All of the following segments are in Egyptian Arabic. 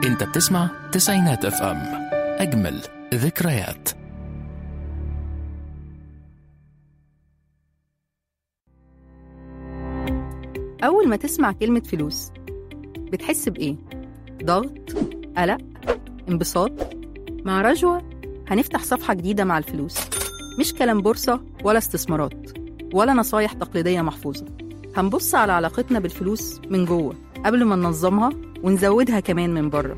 انت بتسمع تسعينات اف ام اجمل ذكريات أول ما تسمع كلمة فلوس بتحس بإيه؟ ضغط؟ قلق؟ انبساط؟ مع رجوة هنفتح صفحة جديدة مع الفلوس مش كلام بورصة ولا استثمارات ولا نصايح تقليدية محفوظة هنبص على علاقتنا بالفلوس من جوه قبل ما ننظمها ونزودها كمان من بره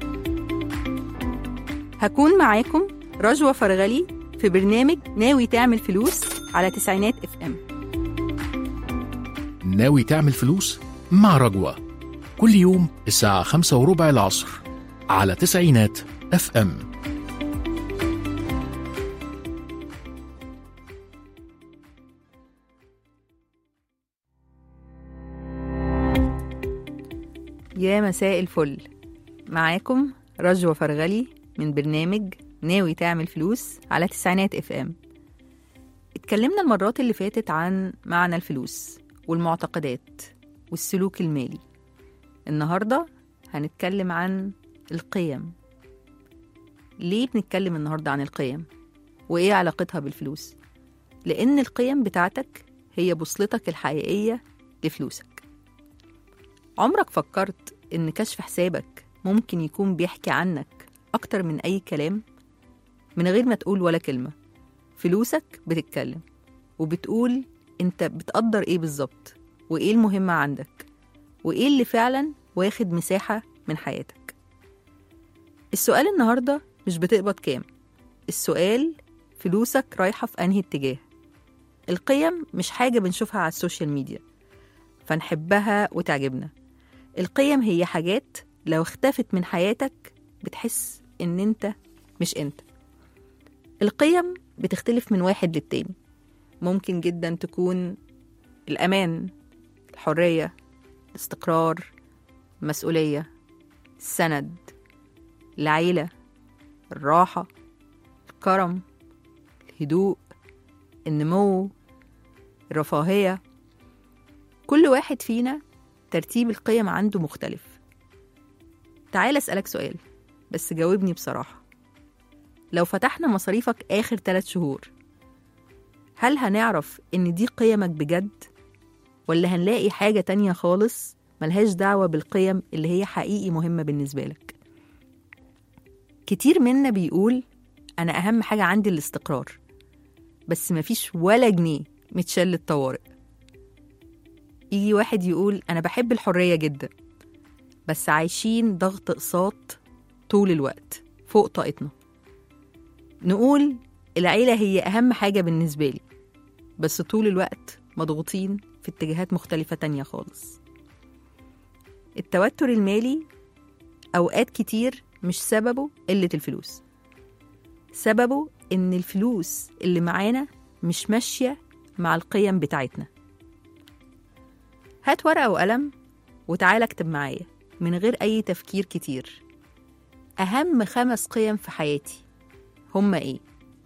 هكون معاكم رجوة فرغلي في برنامج ناوي تعمل فلوس على تسعينات اف ام ناوي تعمل فلوس مع رجوة كل يوم الساعة خمسة وربع العصر على تسعينات اف ام يا مساء الفل معاكم رجوة فرغلي من برنامج ناوي تعمل فلوس على تسعينات اف ام اتكلمنا المرات اللي فاتت عن معنى الفلوس والمعتقدات والسلوك المالي النهاردة هنتكلم عن القيم ليه بنتكلم النهاردة عن القيم وإيه علاقتها بالفلوس لأن القيم بتاعتك هي بوصلتك الحقيقية لفلوسك عمرك فكرت إن كشف حسابك ممكن يكون بيحكي عنك أكتر من أي كلام من غير ما تقول ولا كلمة فلوسك بتتكلم وبتقول انت بتقدر ايه بالظبط وايه المهم عندك وايه اللي فعلا واخد مساحة من حياتك السؤال النهاردة مش بتقبض كام السؤال فلوسك رايحة في أنهي اتجاه القيم مش حاجة بنشوفها على السوشيال ميديا فنحبها وتعجبنا القيم هي حاجات لو اختفت من حياتك بتحس ان انت مش انت القيم بتختلف من واحد للتاني ممكن جدا تكون الأمان الحرية الاستقرار المسؤولية السند العيلة الراحة الكرم الهدوء النمو الرفاهية كل واحد فينا ترتيب القيم عنده مختلف تعال أسألك سؤال بس جاوبني بصراحة لو فتحنا مصاريفك آخر ثلاث شهور هل هنعرف إن دي قيمك بجد؟ ولا هنلاقي حاجة تانية خالص ملهاش دعوة بالقيم اللي هي حقيقي مهمة بالنسبة لك كتير منا بيقول أنا أهم حاجة عندي الاستقرار بس مفيش ولا جنيه متشال للطوارئ يجي واحد يقول أنا بحب الحرية جدا بس عايشين ضغط أقساط طول الوقت فوق طاقتنا نقول العيلة هي أهم حاجة بالنسبة لي بس طول الوقت مضغوطين في اتجاهات مختلفة تانية خالص التوتر المالي أوقات كتير مش سببه قلة الفلوس سببه إن الفلوس اللي معانا مش ماشية مع القيم بتاعتنا هات ورقة وقلم وتعالى اكتب معايا من غير أي تفكير كتير أهم خمس قيم في حياتي هما إيه؟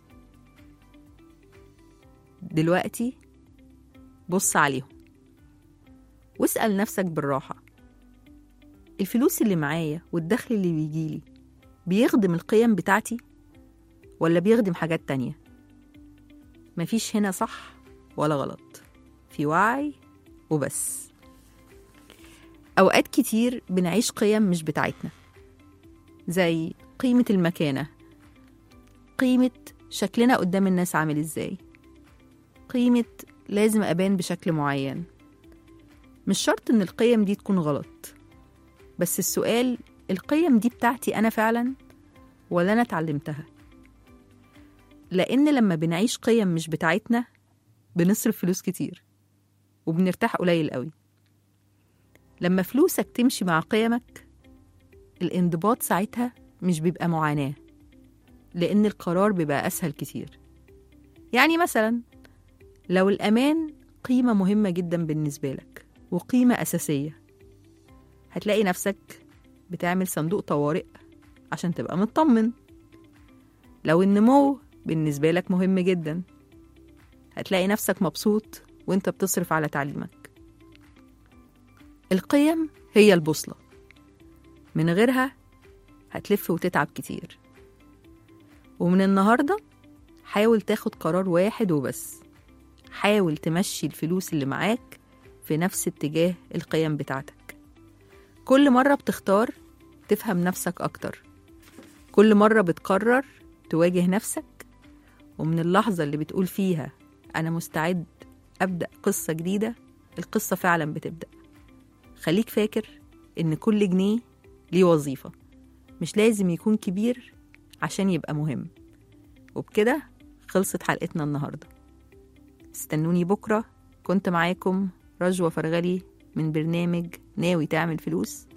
دلوقتي بص عليهم واسأل نفسك بالراحة الفلوس اللي معايا والدخل اللي بيجيلي بيخدم القيم بتاعتي ولا بيخدم حاجات تانية مفيش هنا صح ولا غلط في وعي وبس أوقات كتير بنعيش قيم مش بتاعتنا زي قيمة المكانة قيمة شكلنا قدام الناس عامل ازاي قيمة لازم أبان بشكل معين مش شرط إن القيم دي تكون غلط بس السؤال القيم دي بتاعتي أنا فعلا ولا أنا اتعلمتها لأن لما بنعيش قيم مش بتاعتنا بنصرف فلوس كتير وبنرتاح قليل قوي لما فلوسك تمشي مع قيمك الانضباط ساعتها مش بيبقى معاناة لأن القرار بيبقى أسهل كتير يعني مثلا لو الأمان قيمة مهمة جدا بالنسبة لك وقيمة أساسية هتلاقي نفسك بتعمل صندوق طوارئ عشان تبقى مطمن لو النمو بالنسبة لك مهم جدا هتلاقي نفسك مبسوط وانت بتصرف على تعليمك القيم هي البوصلة من غيرها هتلف وتتعب كتير ومن النهاردة حاول تاخد قرار واحد وبس حاول تمشي الفلوس اللي معاك في نفس اتجاه القيم بتاعتك كل مرة بتختار تفهم نفسك أكتر كل مرة بتقرر تواجه نفسك ومن اللحظة اللي بتقول فيها أنا مستعد أبدأ قصة جديدة القصة فعلا بتبدأ خليك فاكر إن كل جنيه ليه وظيفة مش لازم يكون كبير عشان يبقى مهم وبكده خلصت حلقتنا النهاردة استنوني بكرة كنت معاكم رجوة فرغلي من برنامج ناوي تعمل فلوس